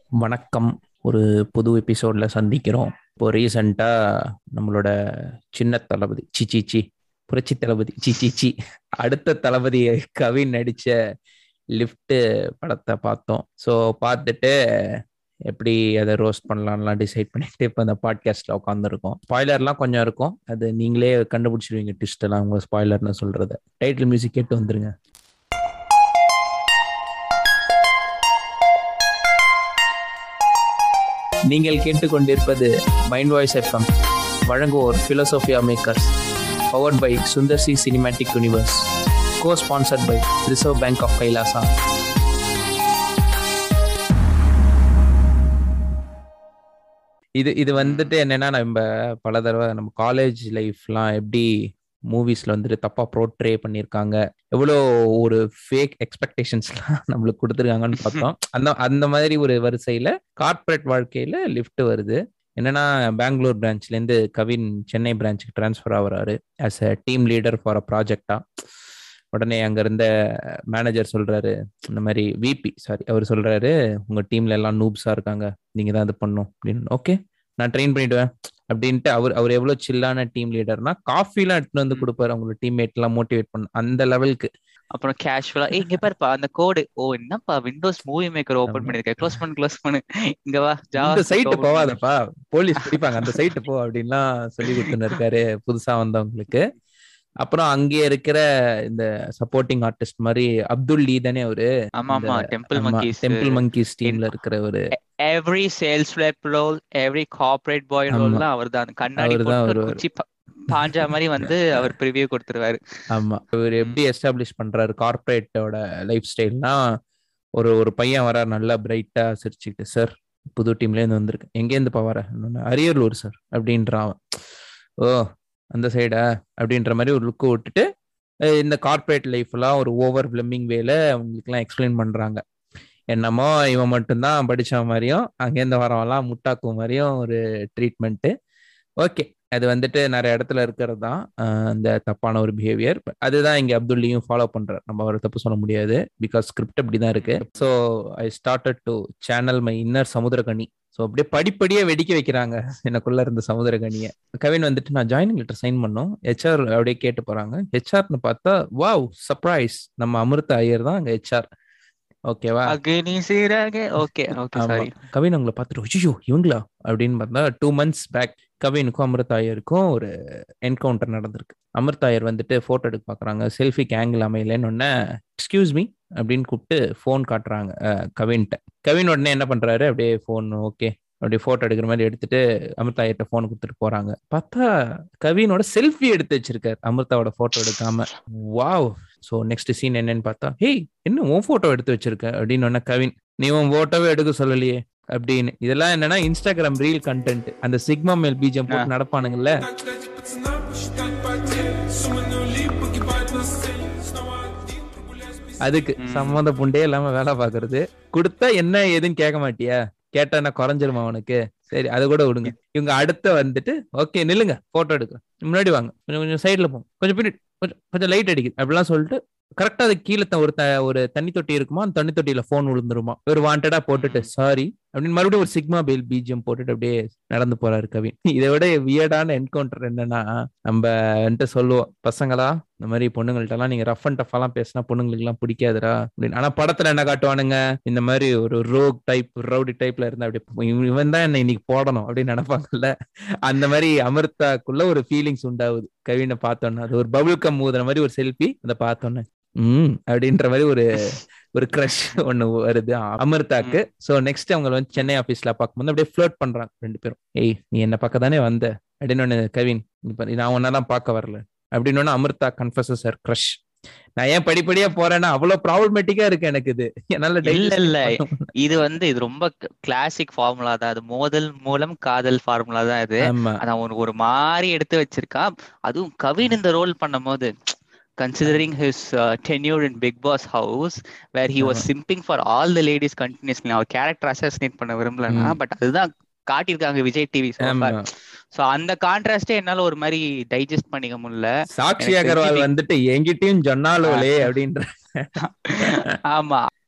வணக்கம் ஒரு புது எபிசோட்ல சந்திக்கிறோம் இப்போ ரீசெண்டா நம்மளோட சின்ன தளபதி சி சி சி புரட்சி தளபதி சி சி சி அடுத்த தளபதி கவின் நடிச்ச லிஃப்ட் படத்தை பார்த்தோம் ஸோ பார்த்துட்டு எப்படி அதை ரோஸ்ட் பண்ணலாம்லாம் டிசைட் பண்ணிட்டு இப்போ அந்த பாட்காஸ்ட்ல உட்காந்துருக்கோம் ஸ்பாய்லர்லாம் கொஞ்சம் இருக்கும் அது நீங்களே கண்டுபிடிச்சிருவீங்க ட்விஸ்ட் எல்லாம் உங்க ஸ்பாய்லர்னு சொல்றது டைட்டில் மியூசிக் கேட்டு வந்துருங்க நீங்கள் கேட்டுக்கொண்டிருப்பது மைண்ட் வாய்ஸ் எஃப்எம் வழங்குவோர் philosophia makers powered by Sundar C cinematic universe co sponsored by Reserve Bank of Kailasa இது இது வந்துட்டு என்னன்னா நம்ம பல தடவை நம்ம காலேஜ் லைஃப்லாம் எப்படி மூவிஸ்ல வந்துட்டு தப்பா ப்ரோட்ரே பண்ணியிருக்காங்க எவ்வளோ ஒரு ஃபேக் எக்ஸ்பெக்டேஷன்ஸ்லாம் நம்மளுக்கு கொடுத்துருக்காங்கன்னு பார்த்தோம் அந்த அந்த மாதிரி ஒரு வரிசையில கார்ப்பரேட் வாழ்க்கையில லிஃப்ட் வருது என்னன்னா பெங்களூர் பிரான்ச்லேருந்து கவின் சென்னை பிரான்ச்சுக்கு ட்ரான்ஸ்ஃபர் ஆகுறாரு as a team leader for a ப்ராஜெக்டா உடனே அங்க இருந்த மேனேஜர் சொல்றாரு இந்த மாதிரி விபி சாரி அவர் சொல்றாரு உங்க டீம்ல எல்லாம் நூப்ஸா இருக்காங்க நீங்க தான் இது பண்ணும் அப்படின்னு ஓகே நான் ட்ரெயின் பண்ணிடுவேன் அப்படின்ட்டு அவர் அவர் எவ்வளவு சில்லான டீம் லீடர்னா காஃபி எல்லாம் எடுத்துட்டு வந்து கொடுப்பாரு அவங்களோட டீம்மேட் எல்லாம் மோட்டிவேட் பண்ண அந்த லெவலுக்கு அப்புறம் கேஷுவலா இங்க பாருப்பா அந்த கோடு ஓ என்னப்பா விண்டோஸ் மூவி மேக்கர் ஓபன் பண்ணிருக்க க்ளோஸ் பண்ணு க்ளோஸ் பண்ணு இங்க வா இந்த சைட்டு போவாதப்பா போலீஸ் பிடிப்பாங்க அந்த சைட்டு போ அப்படின்லாம் சொல்லி கொடுத்துன்னு இருக்காரு புதுசா வந்தவங்களுக்கு அப்புறம் அங்கே இருக்கிற இந்த சப்போர்ட்டிங் ஆர்டிஸ்ட் மாதிரி அப்துல் லீ தானே அவரு ஆமா ஆமா டெம்பிள் மங்கீஸ் டெம்பிள் மங்கீஸ் டீம்ல இருக்கிற ஒரு every sales rep role every corporate boy ரோல்லாம் அவர் தான் கண்ணாடி போட்டு குச்சி பாஞ்சா மாதிரி வந்து அவர் ப்ரிவியூ கொடுத்துருவாரு ஆமா இவர் எப்படி எஸ்டாப்ளிஷ் பண்றாரு கார்ப்பரேட்டோட லைஃப் ஸ்டைல்னா ஒரு ஒரு பையன் வர நல்லா பிரைட்டா சிரிச்சுக்கிட்டு சார் புது டீம்ல இருந்து வந்திருக்கு எங்கேருந்து பா வர அரியலூர் சார் அப்படின்றான் ஓ அந்த சைடா அப்படின்ற மாதிரி ஒரு லுக்கு விட்டுட்டு இந்த கார்ப்பரேட் லைஃப்லாம் ஒரு ஓவர் பிளம்மிங் வேல அவங்களுக்குலாம் எக்ஸ்பிளைன் பண்றாங்க என்னமோ இவன் மட்டும்தான் படிச்ச மாதிரியும் அங்கேருந்து வரவெல்லாம் முட்டாக்கு மாதிரியும் ஒரு ட்ரீட்மெண்ட்டு ஓகே அது வந்துட்டு நிறைய இடத்துல இருக்கிறது தான் அந்த தப்பான ஒரு பிஹேவியர் அதுதான் இங்க அப்துல்லியும் ஃபாலோ பண்றாரு நம்ம அவரை தப்பு சொல்ல முடியாது பிகாஸ் ஸ்கிரிப்ட் அப்படிதான் இருக்கு so I started to channel my inner Samuthirakani so அப்படியே படிப்படியே வெடிக்க வைக்கிறாங்க எனக்குள்ள இருந்த சமுதிரகனியை கவின் வந்துட்டு நான் ஜாயினிங் லெட்டர் சைன் பண்ணோம் ஹெச்ஆர் அப்படியே கேட்டு போறாங்க ஹெச்ஆர்னு பார்த்தா வாவ் சர்ப்ரைஸ் நம்ம அமிர்த ஐயர் தான் அங்க ஹெச்ஆர் ஓகேவா அக்னி சீராக ஓகே ஓகே சாரி கவின் உங்களை பார்த்துட்டு ஐயோ இவங்களா அப்படின்னு பார்த்தா டூ மந்த்ஸ் பேக் கவினுக்கும் அமிர்தாயருக்கும் ஒரு என்கவுண்டர் நடந்திருக்கு அமிர்தாயர் வந்துட்டு போட்டோ எடுக்க பாக்குறாங்க செல்ஃபிக்கு ஆங்கிள் அமையலன்னு ஒன்னே எக்ஸ்கியூஸ் மீ அப்படின்னு கூப்பிட்டு ஃபோன் காட்டுறாங்க கவின்கிட்ட கவின் உடனே என்ன பண்றாரு அப்படியே ஃபோன் ஓகே அப்படியே போட்டோ எடுக்கிற மாதிரி எடுத்துட்டு அமிர்தாயிட்ட போன் கொடுத்துட்டு போறாங்க பார்த்தா கவினோட செல்ஃபி எடுத்து வச்சிருக்காரு அமிர்தாவோட போட்டோ எடுக்காம வாவ் ஸோ நெக்ஸ்ட் சீன் என்னன்னு பார்த்தா ஹேய் என்ன உன் போட்டோ எடுத்து வச்சிருக்க அப்படின்னு கவின் நீ உன் போட்டோவே எடுக்க சொல்லலையே அப்படின்னு இதெல்லாம் என்னன்னா இன்ஸ்டாகிராம் ரீல் கண்டென்ட் அந்த சிக்மா மேல் பீஜம் போட்டு நடப்பானுங்கல்ல அதுக்கு சம்மந்த புண்டே இல்லாம வேலை பாக்குறது கொடுத்தா என்ன ஏதுன்னு கேட்க மாட்டியா கேட்டா என்ன குறைஞ்சிருமா அவனுக்கு சரி அதை கூட விடுங்க இவங்க அடுத்த வந்துட்டு ஓகே நில்லுங்க போட்டோ எடுக்கிறேன் முன்னாடி வாங்க கொஞ்சம் கொஞ்சம் சைட்ல போங்க கொஞ்சம் பின்னாடி கொஞ்சம் கொஞ்சம் லைட் அடிக்குது அப்படிலாம் சொல்லிட்டு கரெக்டா அது கீழே ஒரு ஒரு தண்ணி தொட்டி இருக்குமா அந்த தண்ணி தொட்டியில போன் விழுந்துருமா ஒரு வாண்டடா போட்டுட்டு சாரி அப்படின்னு மறுபடியும் ஒரு சிக்மா பேல் பீஜியம் போட்டுட்டு அப்படியே நடந்து போறாரு கவின் இதை விட வியர்டான என்கவுண்டர் என்னன்னா நம்ம வந்துட்டு சொல்லுவோம் பசங்களா இந்த மாதிரி பொண்ணுங்கள்ட்ட எல்லாம் நீங்க ரஃப் அண்ட் டஃப் எல்லாம் பேசினா பொண்ணுங்களுக்கு எல்லாம் பிடிக்காதுரா அப்படின்னு ஆனா படத்துல என்ன காட்டுவானுங்க இந்த மாதிரி ஒரு ரோக் டைப் ரவுடி டைப்ல இருந்தா அப்படி இவன் தான் என்ன இன்னைக்கு போடணும் அப்படின்னு நினைப்பாங்கல்ல அந்த மாதிரி அமிர்தாக்குள்ள ஒரு ஃபீலிங்ஸ் உண்டாகுது கவினை பார்த்தோன்னா அது ஒரு பபுள் கம் ஊதுற மாதிரி ஒரு செல்ஃபி அதை பார்த்தோன்னே உம் அப்படின்ற மாதிரி ஒரு ஒரு கிரஷ் ஒண்ணு வருது அமிர்தாக்கு சோ நெக்ஸ்ட் அவங்க வந்து சென்னை ஆபீஸ்ல பார்க்கும்போது அப்படியே ஃபிளோட் பண்றாங்க ரெண்டு பேரும் ஏய் நீ என்ன பக்கம் தானே வந்த அப்படின்னு ஒண்ணு கவின் நான் உன்னெல்லாம் பார்க்க வரல அப்படின்னு ஒண்ணு அமிர்தா கன்ஃபர்ஸ் சார் கிரஷ் நான் ஏன் படிப்படியா போறேன்னா அவ்வளவு ப்ராப்ளமேட்டிக்கா இருக்கு எனக்கு இது என்னால இல்ல இல்ல இது வந்து இது ரொம்ப கிளாசிக் ஃபார்முலா தான் அது மோதல் மூலம் காதல் ஃபார்முலா தான் இது அதான் ஒரு மாதிரி எடுத்து வச்சிருக்கான் அதுவும் கவின் இந்த ரோல் பண்ணும் போது considering his uh, tenure in Big Boss house where he was simping for all the ladies continuously அவர் கேரக்டர் அசாசினேட் பண்ண விரும்பலன்னா பட் அதுதான் காட்டியிருக்காங்க விஜய் டிவி சோ அந்த கான்ட்ராஸ்டே என்னால ஒரு மாதிரி டைஜஸ்ட் பண்ணிக்க முடியல சாக்ஷி அகர்வால் வந்துட்டு எங்கிட்டயும் சொன்னாலோலே அப்படின்ற ஆமா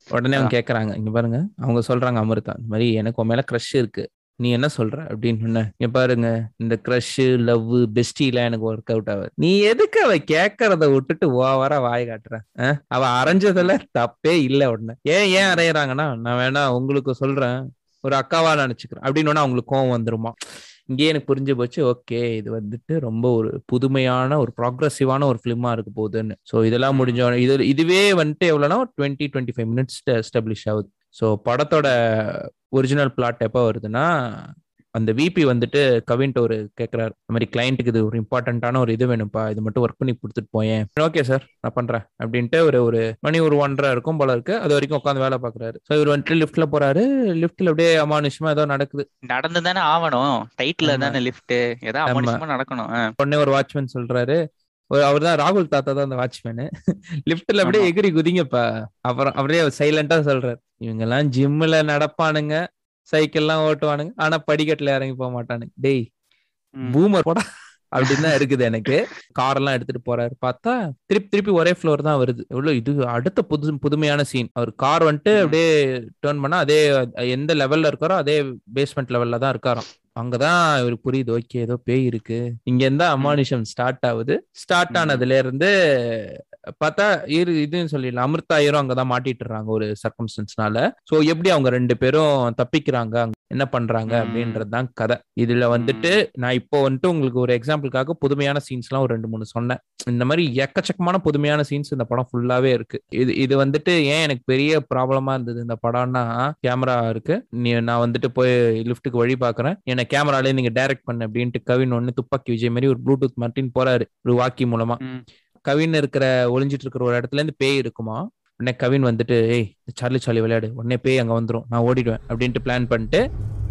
உடனே அவங்க கேக்குறாங்க இங்க பாருங்க அவங்க சொல்றாங்க அமிர்தா இந்த மாதிரி எனக்கு உன் மேல க்ரஷ் இருக்கு நீ என்ன சொல்ற அப்படின்னு சொன்ன இங்க பாருங்க இந்த க்ரஷ் லவ் பெஸ்டிலாம் எனக்கு ஒர்க் அவுட் ஆகுது நீ எதுக்கு அவ கேட்கறத விட்டுட்டு ஓவரா வாய் காட்டுற அஹ்? அவ அரைஞ்சதுல தப்பே இல்ல உடனே ஏன் ஏன் அரையறாங்கன்னா நான் வேணா உங்களுக்கு சொல்றேன் ஒரு அக்காவா நினைச்சுக்கிறேன் அப்படின்னு அவங்களுக்கு கோவம் வந்துருமா இங்கேயே எனக்கு புரிஞ்சு போச்சு ஓகே இது வந்துட்டு ரொம்ப ஒரு புதுமையான ஒரு ப்ராக்ரஸிவான ஒரு ஃபிலிமா இருக்க போகுதுன்னு ஸோ இதெல்லாம் முடிஞ்ச உடனே இது இதுவே வந்துட்டு எவ்வளோனா twenty twenty five minutes establish ஆகுது ஸோ படத்தோட ஒரிஜினல் பிளாட் எப்போ வருதுன்னா அந்த விபி வந்துட்டு கவின்ட்டு ஒரு கேட்குறாரு இந்த மாதிரி கிளைண்ட்டுக்கு இது ஒரு இம்பார்ட்டண்ட்டான ஒரு இது வேணும்ப்பா இது மட்டும் ஒர்க் பண்ணி கொடுத்துட்டு போயேன் ஓகே சார் நான் பண்றேன் அப்படின்ட்டு ஒரு ஒரு மணி ஒரு ஒன்றரை இருக்கும் போல இருக்கு அது வரைக்கும் உட்காந்து வேலை பார்க்குறாரு ஸோ இவர் வந்துட்டு லிஃப்ட்ல போறாரு லிஃப்ட்ல அப்படியே அமானுஷமா ஏதோ நடக்குது நடந்து தானே ஆகணும் டைட்டில் ஆமா. தானே லிஃப்ட் ஏதோ ஆமா. அமனிஷமா நடக்கணும் ஆ. உடனே ஒரு வாட்ச்மேன் சொல்றாரு அவர் தான் ராகுல் தாத்தா தான் அந்த வாட்ச்மேனு லிஃப்ட்ல அப்படியே ஆமா. எகிரி குதிங்கப்பா அப்புறம் அப்படியே சைலண்டா சொல்றாரு இவங்க எல்லாம் ஜிம்ல நடப்பானுங்க சைக்கிள்லாம் ஓட்டுவானுங்க ஆனா படிக்கட்டுல இறங்கி போக மாட்டானுங்க டேய் ம். பூமர் போடா அப்படின்னு தான் இருக்குது எனக்கு கார் எல்லாம் எடுத்துட்டு போறாரு பார்த்தா திருப்பி திருப்பி ஒரே ஃப்ளோர் தான் வருது எவ்வளவு இது அடுத்த புது புதுமையான சீன் அவர் கார் வந்துட்டு ம். அப்படியே டேர்ன் பண்ணா அதே எந்த லெவல்ல இருக்காரோ அதே பேஸ்மெண்ட் லெவல்ல தான் இருக்காராம் அங்கதான் இவருக்கு புரியுது ஓகே ஏதோ பேய் இருக்கு இங்க இருந்தா அமானுஷம் ஸ்டார்ட் ஆகுது ஸ்டார்ட் ம். ஆனதுல இருந்து பார்த்தா இரு இதுன்னு சொல்லிடலாம் அமிர்தா ஐயரும் அங்கதான் மாட்டிட்டுறாங்க ஒரு சர்க்கம்ஸ்டன்ஸ்னால சோ எப்படி அவங்க ரெண்டு பேரும் தப்பிக்கிறாங்க அங்க என்ன பண்றாங்க ம். அப்படின்றதுதான் கதை இதுல வந்துட்டு நான் இப்போ வந்துட்டு உங்களுக்கு ஒரு எக்ஸாம்பிளுக்காக புதுமையான சீன்ஸ் எல்லாம் ஒரு ரெண்டு மூணு சொன்னேன் இந்த மாதிரி எக்கச்சக்கமான புதுமையான சீன்ஸ் இந்த படம் ஃபுல்லாவே இருக்கு இது இது வந்துட்டு ஏன் எனக்கு பெரிய ப்ராப்ளமா இருந்தது இந்த படம்னா கேமரா இருக்கு நீ நான் வந்துட்டு போய் லிஃப்ட்டுக்கு வழி பாக்குறேன் என்ன கேமராலே நீங்க டைரக்ட் பண்ணு அப்படின்ட்டு கவின் ஒன்னு துப்பாக்கி விஜய் மாதிரி ஒரு ப்ளூடூத் மாட்டின்னு போறாரு ஒரு வாக்கி மூலமா ம். கவின் இருக்கிற ஒளிஞ்சிட்டு இருக்கிற ஒரு இடத்துல இருந்து பேய் இருக்குமா உடனே கவின் வந்துட்டு ஏய் சார்லி சார்லி விளையாடு உடனே பேய் அங்க வந்துரும் நான் ஓடிடுவேன் அப்படின்ட்டு பிளான் பண்ணிட்டு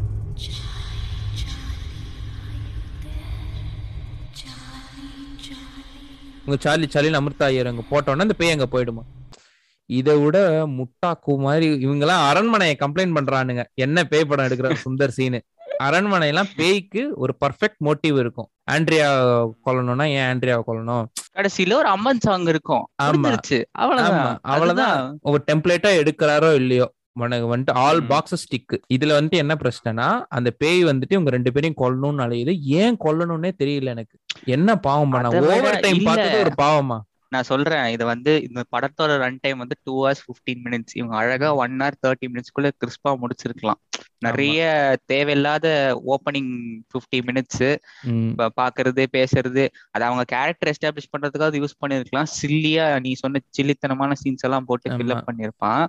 உங்க சார்லி சார்லின்னு அமிர்தா ஐயர் அங்க போட்டோன்னா அந்த பேய் அங்க போயிடுமா இதை விட முட்டாக்கு மாதிரி இவங்க எல்லாம் அரண்மனையை கம்ப்ளைண்ட் பண்றானுங்க என்ன பேய் படம் எடுக்கிற சுந்தர் சீனு அரண்மனை எல்லாம் பேய்க்கு ஒரு பர்ஃபெக்ட் மோட்டிவ் இருக்கும் ஆண்ட்ரியா கொல்லணும்னா ஏன் ஆண்ட்ரியாவை கொல்லணும் கடைசியில ஒரு அம்மன் சாங் இருக்கும் ஆமா. முடிஞ்சிருச்சு அவ்வளவுதான் ஆமா, அவ்வளவுதான். அதுதான். ஒரு டெம்ப்ளேட்டா எடுக்கிறாரோ இல்லையோ உனக்கு வந்துட்டு ஆல் ம். பாக்ஸஸ் ஸ்டிக் இதுல வந்துட்டு என்ன பிரச்சனைனா அந்த பேய் வந்துட்டு இவங்க ரெண்டு பேரையும் கொல்லணும்னு அலையுது ஏன் கொல்லணும்னே தெரியல எனக்கு என்ன பாவம் பண்ண அதை விட ஓவர் டைம் இல்ல. பார்த்தது ஒரு பாவமா நான் சொல்றேன் இது வந்து இந்த படத்தோட ரன் டைம் வந்து டூ ஹவர்ஸ் பிப்டீன் மினிட்ஸ் இவங்க அழகா ஒன் ஹவர் தேர்ட்டி மினிட்ஸ்க்குள்ள கிறிஸ்பா முடிச்சிருக்கலாம் நிறைய தேவையில்லாத ஓப்பனிங் பிப்டி மினிட்ஸ் ம், பாக்குறது பேசுறது அது அவங்க கேரக்டர் எஸ்டாப்ளிஷ் பண்றதுக்காக யூஸ் பண்ணிருக்கலாம் சில்லியா நீ சொன்ன சில்லித்தனமான சீன்ஸ் எல்லாம் போட்டு ஆமா. ஃபில்அப் பண்ணிருப்பான்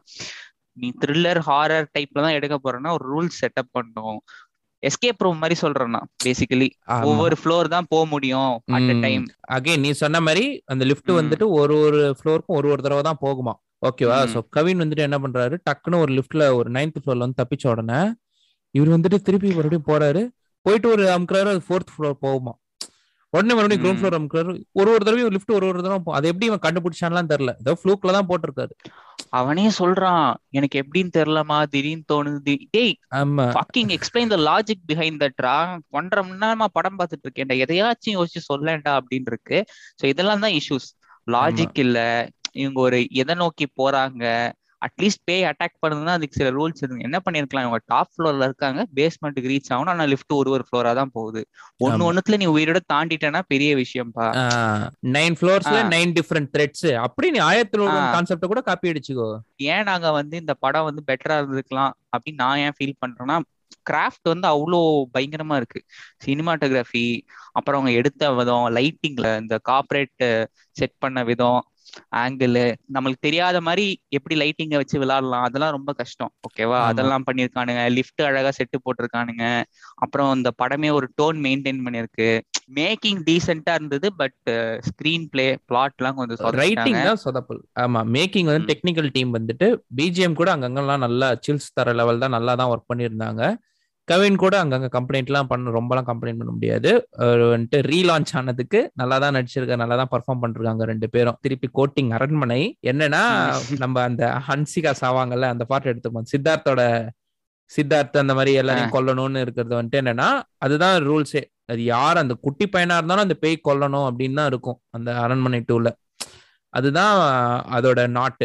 நீ த்ரில்லர் ஹாரர் டைப்ல தான் எடுக்க போறேன்னா ஒரு ரூல்ஸ் செட்டப் பண்ணும் எஸ்கேப் ரூம் மாதிரி சொல்றேன்னா பேசிக்கலி ஆமா. ஒவ்வொரு ஃப்ளோர் தான் போக முடியும் அட் ம். டைம் அகைன் நீ சொன்ன மாதிரி அந்த லிஃப்ட் ம். வந்துட்டு ஒரு ஒரு ஃப்ளோருக்கும் ஒரு ஒரு தடவை தான் போகுமா ஓகேவா ம். சோ கவின் வந்துட்டு என்ன பண்றாரு டக்குன்னு ஒரு லிஃப்ட்ல ஒரு நைன்த் ஃப்ளோர்ல வந்து தப்பிச்ச உடனே இவர் வந்துட்டு திருப்பி மறுபடியும் போறாரு போயிட்டு ஒரு அமுக்குறாரு அது ஃபோர்த் ஃப்ளோர் போகுமா உடனே மறுபடியும் கிரவுண்ட் ம். ஃப்ளோர் அமுக்குறாரு ஒரு ஒரு தடவையும் லிஃப்ட் ஒரு ஒரு தடவை போ- அது எப்படி இவன் கண்டுபிடிச்சான்லாம் தெரியல ஏதோ ஃப்ளூக்ல தான் போட்டிருக்காரு அவனே சொல்றான் எனக்கு எப்படின்னு தெரியலமா திடீர்னு தோணுது தி- டேய் ஆமா fucking explain the logic behind தட்ரா ஒன்றரை மணி நேரமா படம் பார்த்துட்டு இருக்கேன்டா எதையாச்சும் யோசிச்சு சொல்லேன்டா அப்படின்னு இருக்கு சோ இதெல்லாம் தான் இஷ்யூஸ் லாஜிக் இல்ல இவங்க ஒரு எதை நோக்கி போறாங்க அட்லீஸ்ட் பேய் அட்டாக் பண்ணுதுன்னா அதுக்கு சில ரூல்ஸ் இருக்கு என்ன பண்ணிருக்கலாம் இவங்க டாப் ஃப்ளோர்ல இருக்காங்க பேஸ்மெண்ட்டுக்கு ரீச் ஆகணும் ஆனா லிஃப்ட் ஒரு ஒரு ஃப்ளோரா தான் போகுது ஒன்னு ஆமா. ஒண்ணுத்துல நீ உயிரோட தாண்டிட்டேன்னா பெரிய விஷயம்ப்பா நைன் ஃப்ளோர்ஸ்ல ஆ. நைன் டிஃப்ரெண்ட் த்ரெட்ஸ் அப்படி நீ ஆயிரத்தி ஆ. கான்செப்ட கூட காப்பி அடிச்சுக்கோ ஏன் நாங்க வந்து இந்த படம் வந்து பெட்டரா இருந்திருக்கலாம் அப்படின்னு நான் ஏன் ஃபீல் பண்றேன்னா கிராஃப்ட் வந்து அவ்வளோ பயங்கரமா இருக்கு சினிமாட்டோகிராஃபி அப்புறம் அவங்க எடுத்த விதம் லைட்டிங்ல இந்த கார்பரேட் செட் பண்ண விதம் ஆங்கிள் நம்மளுக்கு தெரியாத மாதிரி எப்படி லைட்டிங்க வச்சு விளையாடலாம் அதெல்லாம் ரொம்ப கஷ்டம் ஓகேவா ஆமா. அதெல்லாம் பண்ணிருக்கானுங்க லிஃப்ட் அழகா செட்டு போட்டிருக்கானுங்க அப்புறம் இந்த படமே ஒரு டோன் மெயின்டைன் பண்ணிருக்கு மேக்கிங் டீசெண்டா இருந்தது பட் ஸ்கிரீன் பிளே பிளாட் எல்லாம் கொஞ்சம் ரைட்டிங் சொதப்பிட்டாங்க. தான் சொதப்பல் ஆமா மேக்கிங் வந்து ம். டெக்னிக்கல் டீம் வந்துட்டு பிஜிஎம் கூட அங்கங்கெல்லாம் நல்லா சில்ஸ் தர லெவல் தான் நல்லா தான் ஒர்க் பண்ணியிருந்தாங்க கவின் கூட அங்கங்க கம்ப்ளைண்ட்லாம் பண்ண ரொம்பலாம் கம்ப்ளைண்ட் பண்ண முடியாது அவர் வந்துட்டு ரீலான்ச் ஆனதுக்கு நல்லா தான் நடிச்சிருக்காங்க நல்லா தான் பர்ஃபார்ம் பண்ணிருக்காங்க ரெண்டு பேரும் திருப்பி கோட்டிங் அரண்மனை என்னன்னா நம்ம அந்த ஹன்சிகா சாவாங்கல்ல அந்த பாட்டு எடுத்துப்போம் சித்தார்த்தோட சித்தார்த் அந்த மாதிரி எல்லாரையும் கொல்லணும்னு இருக்கிறது வந்துட்டு என்னன்னா அதுதான் ரூல்ஸே அது யார் அந்த குட்டி பையனா இருந்தாலும் அந்த பேய் கொல்லணும் அப்படின்னு தான் இருக்கும் அந்த அரண்மனை டூல அதுதான் அதோட நாட்டு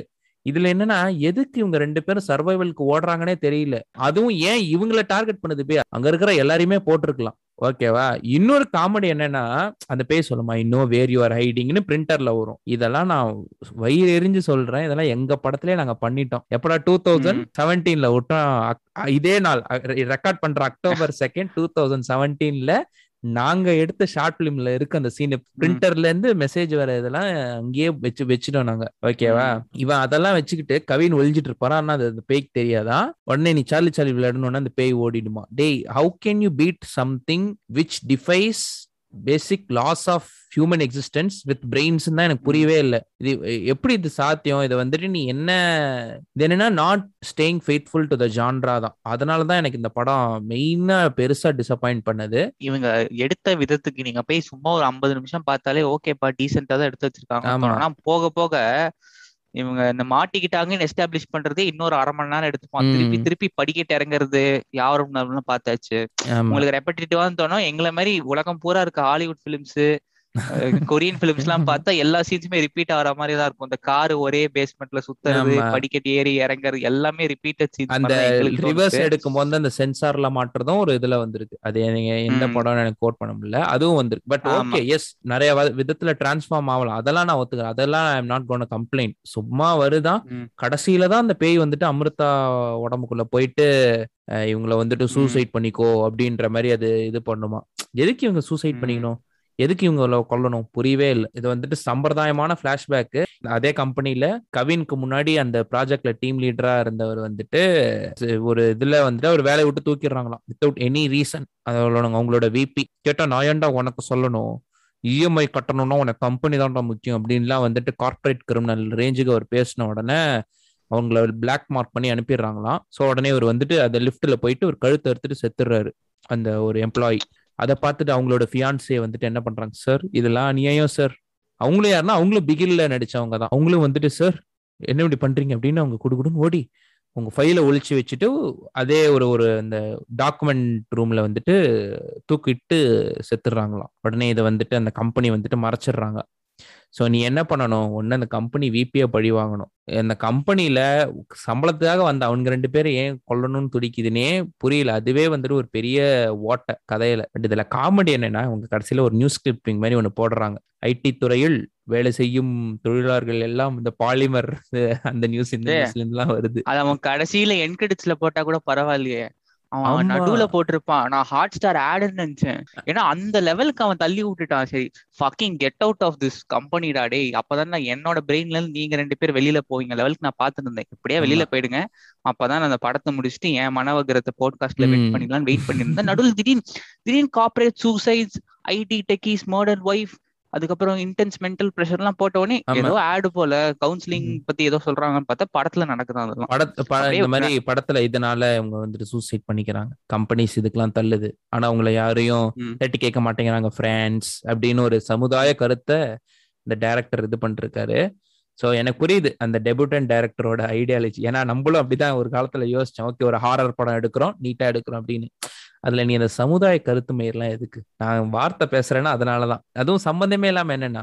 இதுல என்னன்னா எதுக்கு இவங்க ரெண்டு பேரும் சர்வைவலுக்கு ஓடுறாங்கன்னே தெரியல அதுவும் ஏன் இவங்கள டார்கெட் பண்ணுது போய் அங்க இருக்கிற எல்லாரையுமே போட்டிருக்கலாம் ஓகேவா இன்னொரு காமெடி என்னன்னா அந்த பேர் சொல்லுமா இன்னும் வேர் யுவர் ஹைடிங்னு பிரிண்டர்ல வரும் இதெல்லாம் நான் வயிறு எரிஞ்சு சொல்றேன் இதெல்லாம் எங்க படத்திலே நாங்க பண்ணிட்டோம் எப்படா டூ தௌசண்ட் செவன்டீன்ல விட்டோம் இதே நாள் ரெக்கார்ட் பண்ற அக்டோபர் செகண்ட் டூ தௌசண்ட் செவன்டீன்ல நாங்க எடுத்த ஷார்ட் பிலிம்ல இருக்க அந்த சீன் பிரிண்டர்ல இருந்து மெசேஜ் வர இதெல்லாம் அங்கேயே வச்சு வச்சுட்டோம் நாங்க ஓகேவா இவன் அதெல்லாம் வச்சுக்கிட்டு கவின் ஒழிஞ்சிட்டு இருப்பாரா ஆனா அது பேய்க்கு தெரியாதா உடனே நீ சாலி சாலி விளையாடணும்னா அந்த பேய் ஓடிடுமா டேய் how can you beat something which defies basic laws of human existence with brains தான் எனக்கு புரியவே இல்லை இது எப்படி இது சாத்தியம் இதை வந்துட்டு நீ என்ன இது என்னன்னா not staying faithful to the ஜான்ரா தான் அதனால தான் எனக்கு இந்த படம் மெயினா பெருசா டிசப்பாயிண்ட் பண்ணது இவங்க எடுத்த விதத்துக்கு நீங்க போய் சும்மா ஒரு ஐம்பது நிமிஷம் பார்த்தாலே ஓகேப்பா டீசெண்டா தான் எடுத்து வச்சிருக்காங்க ஆனா போக போக இவங்க இந்த மாட்டிக்கிட்டாங்கன்னு எஸ்டாப்ளிஷ் பண்றதே இன்னொரு அரை மணி நேரம் எடுத்துப்பான் திருப்பி திருப்பி படிக்கட்டு இறங்குறது யாரும் பார்த்தாச்சு உங்களுக்கு ரெப்படேட்டிவா தோணும் எங்களை மாதிரி உலகம் பூரா இருக்க ஹாலிவுட் பிலிம்ஸ் கொரியன் பிலிம்ஸ் எல்லாம் பார்த்தா எல்லா சீன்ஸுமே ரிப்பீட் ஆகிற மாதிரி தான் இருக்கும் இந்த கார் ஒரே பேஸ்மெண்ட்ல சுத்துறது படிக்கட்டு ஏறி இறங்குறது எல்லாமே ரிப்பீட்டட் சீன்ஸ் அந்த ரிவர்ஸ் எடுக்கும் போது அந்த சென்சார்ல மாட்டுறதும் ஒரு இதுல வந்திருக்கு அது நீங்க எந்த படம் எனக்கு கோட் பண்ண முடியல அதுவும் வந்திருக்கு பட் ஓகே எஸ் நிறைய விதத்துல டிரான்ஸ்ஃபார்ம் ஆகலாம் அதெல்லாம் நான் ஒத்துக்கிறேன் அதெல்லாம் I am not gonna complaint சும்மா வருதான் கடைசியில தான் அந்த பேய் வந்துட்டு அமிர்தா உடம்புக்குள்ள போயிட்டு இவங்களை வந்துட்டு சூசைட் பண்ணிக்கோ அப்படின்ற மாதிரி அது இது பண்ணுமா எதுக்கு இவங்க சூசைட் பண்ணிக்கணும் எதுக்கு இவங்க கொல்லணும் புரியவே இல்லை இது வந்துட்டு சம்பிரதாயமான பிளாஷ்பேக்கு அதே கம்பெனில கவினுக்கு முன்னாடி அந்த ப்ராஜெக்ட்ல டீம் லீடரா இருந்தவர் வந்துட்டு ஒரு இதுல வந்துட்டு அவர் வேலையை விட்டு தூக்கிடுறாங்களாம் வித்தவுட் எனி ரீசன் அதோட அவங்களோட விபி கேட்டா நான் ஏன்டா உனக்கு சொல்லணும் இஎம்ஐ கட்டணும்னா உனக்கு கம்பெனி தான்டா முக்கியம் அப்படின்லாம் வந்துட்டு கார்பரேட் கிரிமினல் ரேஞ்சுக்கு அவர் பேசின உடனே அவங்கள பிளாக் மார்க் பண்ணி அனுப்பிடுறாங்களாம் ஸோ உடனே அவர் வந்துட்டு அந்த லிஃப்ட்ல போயிட்டு ஒரு கழுத்தை எடுத்துட்டு செத்துடுறாரு அந்த ஒரு எம்ப்ளாயி அதை பார்த்துட்டு அவங்களோட ஃபியான்ஸே வந்துட்டு என்ன பண்றாங்க சார் இதெல்லாம் அநியாயம் சார் அவங்களும் யாருன்னா அவங்களும் பிகில்ல நடிச்சவங்க தான் அவங்களும் வந்துட்டு சார் என்ன இப்படி பண்றீங்க அப்படின்னு அவங்க குடுக்குடுன்னு ஓடி உங்க ஃபைலை ஒழிச்சு வச்சுட்டு அதே ஒரு ஒரு இந்த டாக்குமெண்ட் ரூம்ல வந்துட்டு தூக்கிட்டு செத்துடுறாங்களாம் உடனே இதை வந்துட்டு அந்த கம்பெனி வந்துட்டு மறைச்சிடுறாங்க ஸோ நீ என்ன பண்ணணும் ஒன்று அந்த கம்பெனி விபியை பழி வாங்கணும் அந்த கம்பெனியில சம்பளத்துக்காக வந்த அவங்க ரெண்டு பேரும் ஏன் கொல்லணும்னு துடிக்குதுன்னே புரியல அதுவே வந்துட்டு ஒரு பெரிய ஓட்ட கதையில பட் இதுல காமெடி என்னன்னா அவங்க கடைசியில ஒரு நியூஸ் கிளிப்பிங் மாதிரி ஒன்று போடுறாங்க ஐடி துறையில் வேலை செய்யும் தொழிலாளர்கள் எல்லாம் இந்த பாலிமர் அந்த நியூஸ் இந்த நியூஸ்ல இருந்துலாம் வருது அது அவன் கடைசியில என்கிரெடிட்ஸ்ல போட்டா கூட பரவாயில்லையே அவன் நடுவுல போட்டிருப்பான் நான் ஹாட் ஸ்டார் ஆடுன்னு நினைச்சேன் ஏன்னா அந்த லெவலுக்கு அவன் தள்ளி விட்டுட்டான் சரி fucking get out of this கம்பெனிடா டே அப்பதான் நான் என்னோட பிரெயின்ல இருந்து நீங்க ரெண்டு பேர் வெளியில போவீங்க லெவலுக்கு நான் பார்த்துட்டு இருந்தேன் இப்படியே வெளியில போயிடுங்க அப்பதான் நான் அந்த படத்தை முடிச்சுட்டு என் மனவகிரத்தை போட்காஸ்ட்ல வெயிட் பண்ணிடலாம் வெயிட் பண்ணிருந்தேன் நடுவில் திடீர்னு திடீர்னு corporate suicides IT techies murder wife அதுக்கப்புறம் இன்டென்ஸ் மென்டல் ப்ரெஷர் எல்லாம் போட்ட உடனே ஏதோ ஆடு போல கவுன்சிலிங் பத்தி ஏதோ சொல்றாங்கன்னு பார்த்தா படத்துல நடக்குது அதெல்லாம் இந்த மாதிரி படத்துல இதனால இவங்க வந்துட்டு சூசைட் பண்ணிக்கிறாங்க கம்பெனிஸ் இதுக்கெல்லாம் தள்ளுது ஆனா அவங்கள யாரையும் தட்டி கேட்க மாட்டேங்கிறாங்க ஃப்ரெண்ட்ஸ் அப்படின்னு ஒரு சமுதாய கருத்தை இந்த டைரக்டர் இது பண்ணிருக்காரு ஸோ எனக்கு புரியுது அந்த டெபுட்டன் டைரக்டரோட ஐடியாலஜி ஏன்னா நம்மளும் அப்படிதான் ஒரு காலத்துல யோசிச்சோம் ஓகே ஒரு ஹாரர் படம் எடுக்கிறோம் நீட்டா எடுக்கிறோம் அப்படின்னு அதுல நீ அந்த சமுதாய கருத்து மயிரெல்லாம் எதுக்கு நான் வார்த்தை பேசுறேன்னா அதனாலதான் அதுவும் சம்பந்தமே இல்லாம என்னன்னா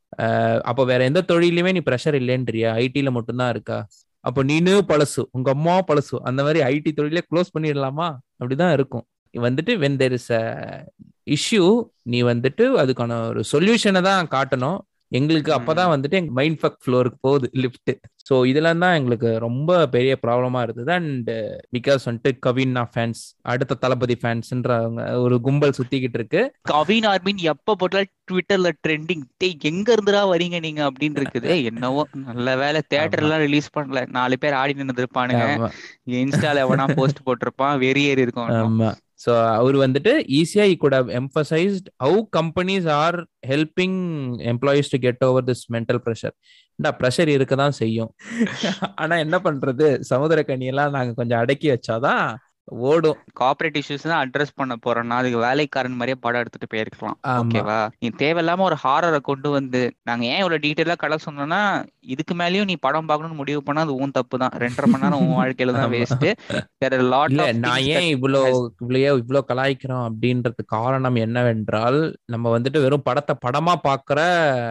அப்போ வேற எந்த தொழிலுமே நீ ப்ரெஷர் இல்லைன்றியா ஐடில மட்டும்தான் இருக்கா அப்போ நீனு பழசு உங்க அம்மா பழசு அந்த மாதிரி ஐடி தொழிலே க்ளோஸ் பண்ணிடலாமா அப்படிதான் இருக்கும் வந்துட்டு when there is a issue நீ வந்துட்டு அதுக்கான ஒரு சொல்யூஷனை தான் காட்டணும் எங்களுக்கு அப்பதான் வந்துட்டு எங்க மைண்ட் ஃபக் ஃப்ளோருக்கு போகுது லிஃப்ட் ஸோ இதெல்லாம் தான் எங்களுக்கு ரொம்ப பெரிய ப்ராப்ளமா இருந்தது அண்ட் பிகாஸ் வந்துட்டு கவினா ஃபேன்ஸ் அடுத்த தளபதி ஃபேன்ஸ்ன்றவங்க ஒரு கும்பல் சுத்திக்கிட்டு இருக்கு கவின் ஆர்மின் எப்ப போட்டாலும் ட்விட்டர்ல ட்ரெண்டிங் டேய் எங்க இருந்துடா வரீங்க நீங்க அப்படின்னு இருக்குது என்னவோ நல்ல வேலை தேட்டர் எல்லாம் ரிலீஸ் பண்ணல நாலு பேர் ஆடி நின்று இருப்பானுங்க இன்ஸ்டால எவனா போஸ்ட் போட்டிருப்பான் வெறியேறி இருக்கும் ஆமா ஸோ அவர் வந்துட்டு ஈஸியா he could have emphasized how companies are helping employees to get over this mental pressure இந்த ப்ரெஷர் இருக்க தான் செய்யும் ஆனா என்ன பண்றது சமுதிர கனியெல்லாம் நாங்க கொஞ்சம் அடக்கி வச்சாதான் ஓடும் கார்பரேட் இஷ்யூஸ் தான் அட்ரஸ் பண்ண போறோம்னா அதுக்கு வேலைக்காரன் மாதிரியே படம் எடுத்துட்டு போயிருக்கலாம் ஆமா ஓகேவா நீ தேவையில்லாம ஒரு ஹாரரை கொண்டு வந்து நாங்க ஏன் இவ்வளவு டீட்டெயிலா கதை சொன்னோம்னா இதுக்கு மேலயும் நீ படம் பார்க்கணும்னு முடிவு பண்ணா அது உன் தப்பு தான் ரெண்டரை மணி நேரம் உன் வாழ்க்கையில தான் ஆமா வேஸ்ட் வேற லாட் இல்ல ஆஃப் நான் திங்ஸ் ஏன் தட் இவ்வளோ ஹஸ் இவ்வளையோ இவ்வளோ கலாய்க்கிறோம் அப்படின்றது காரணம் என்னவென்றால் நம்ம வந்துட்டு வெறும் படத்தை படமா பாக்குற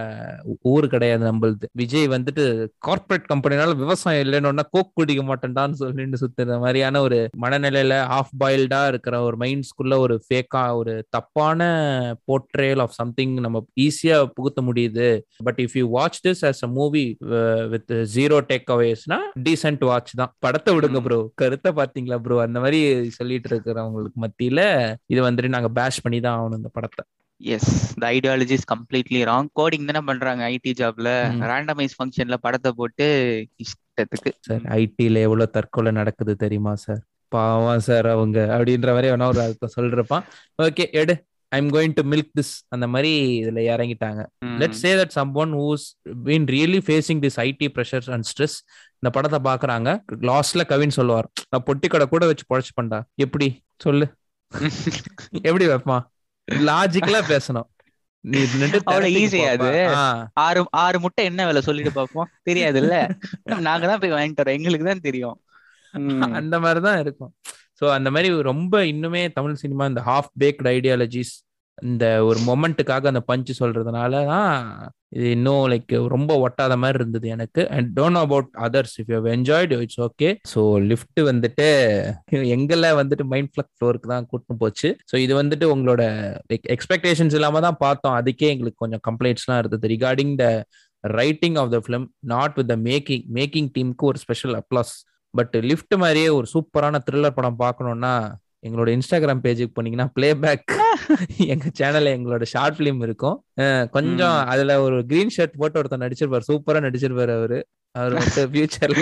ஊர் கிடையாது நம்மளுது விஜய் வந்துட்டு கார்ப்பரேட் கம்பெனினால விவசாயம் இல்லைன்னு கோக் குடிக்க மாட்டேன்டான்னு சொல்லிட்டு சுத்துற மாதிரியான ஒரு மனநிலையில ஆஃப் பாயில்டா இருக்கிற ஒரு மைண்ட்ஸ்குள்ள ஒரு ஃபேக்கா ஒரு தப்பான போர்ட்ரேல் ஆஃப் சம்திங் நம்ம ஈஸியா புகுத்த முடியுது but if you watch this as a movie with zero take அவேஸ்னா டீசென்ட் வாட்ச் தான் படத்தை விடுங்க ம். ப்ரோ கருத்தை பாத்தீங்களா ப்ரோ அந்த மாதிரி சொல்லிட்டு இருக்கிறவங்களுக்கு மத்தியில இது வந்துட்டு நாங்க பேஷ் பண்ணி தான் ஆகணும் இந்த படத்தை as the ideology is completely wrong coding தானே பண்றாங்க ஐடி ஜாப்ல ம். ரேண்டமைஸ் ஃபங்க்ஷன்ல படத்தை போட்டு இஷ்டத்துக்கு சார் ம். ஐடில எவ்வளவு தற்கொலை நடக்குது தெரியுமா சார் பாவம் சார் அவங்க அப்படின்ற மாதிரி வேணா ஒரு அர்த்தம் சொல்றப்பான் ஓகே எடு I am going to milk this அந்த மாதிரி இதுல இறங்கிட்டாங்க let me. Say that someone who's been really facing this IT pressures and stress இந்த படத்தை பாக்குறாங்க லாஸ்ட்ல கவின் சொல்லுவார் நான் பொட்டி கடை கூட வச்சு பொழைச்சு பண்ணா எப்படி சொல்லு எப்படி வைப்பான் லாஜிக்கலா பேசணும் நீ நின்று அவ்வளவு therapy க்கு ஈஸியா போப்பா. அது ஆ, ஆறு ஆறு முட்டை என்ன விலை சொல்லிட்டு பார்ப்போம் தெரியாதுல்ல நாங்க தான் போய் வாங்கிட்டு வரோம் எங்களுக்கு தான் தெரியும் ம். அந்த மாதிரிதான் இருக்கும் சோ அந்த மாதிரி ரொம்ப இன்னுமே தமிழ் சினிமா இந்த ஹாஃப் பேக்ட் ஐடியாலஜிஸ் இந்த ஒரு மொமெண்ட்டுக்காக அந்த பஞ்சு சொல்றதுனால தான் இது இன்னும் லைக் ரொம்ப ஒட்டாத மாதிரி இருந்தது எனக்கு and don't about others if you enjoyed it's okay so lift வந்துட்டு எங்களை வந்துட்டு மைண்ட் ஃபிளக் ஃப்ளோருக்கு தான் கூட்டின்னு போச்சு ஸோ இது வந்துட்டு உங்களோட லைக் எக்ஸ்பெக்டேஷன்ஸ் இல்லாம தான் பார்த்தோம் அதுக்கே எங்களுக்கு கொஞ்சம் கம்ப்ளைண்ட்ஸ்லாம் இருந்தது regarding the writing of the film not with the making making டீமுக்கு ஒரு ஸ்பெஷல் அப்ளாஸ் பட் லிஃப்ட் மாதிரியே ஒரு சூப்பரான த்ரில்லர் படம் பார்க்கணும்னா எங்களோட இன்ஸ்டாகிராம் பேஜுக்கு போனீங்கன்னா பிளேபேக் எங்க சேனல்ல எங்களோட ஷார்ட் பிலிம் இருக்கும் அஹ் கொஞ்சம் ம். அதுல ஒரு கிரீன் ஷர்ட் போட்டு ஒருத்தர் நடிச்சிருப்பாரு சூப்பரா நடிச்சிருப்பாரு அவரு அவர் வந்து ஃபியூச்சர்ல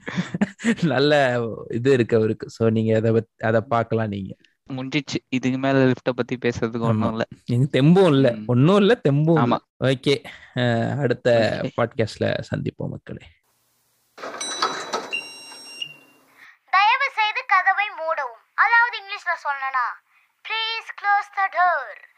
நல்ல இது இருக்கு அவருக்கு சோ நீங்க அதை பத்- அதை பார்க்கலாம் நீங்க முடிஞ்சிச்சு இதுக்கு மேல லிஃப்ட பத்தி பேசுறதுக்கு ஆமா. ஒண்ணும் இல்ல எங்க தெம்பும் இல்ல ம். ஒன்னும் இல்ல தெம்பும் ஆமா ஓகே அடுத்த Okay. பாட்காஸ்ட்ல சந்திப்போம் மக்களே தயவு செய்து கதவை மூடவும் அதாவது இங்கிலீஷ்ல சொல்லணும்னா ப்ளீஸ் க்ளோஸ் த டோர்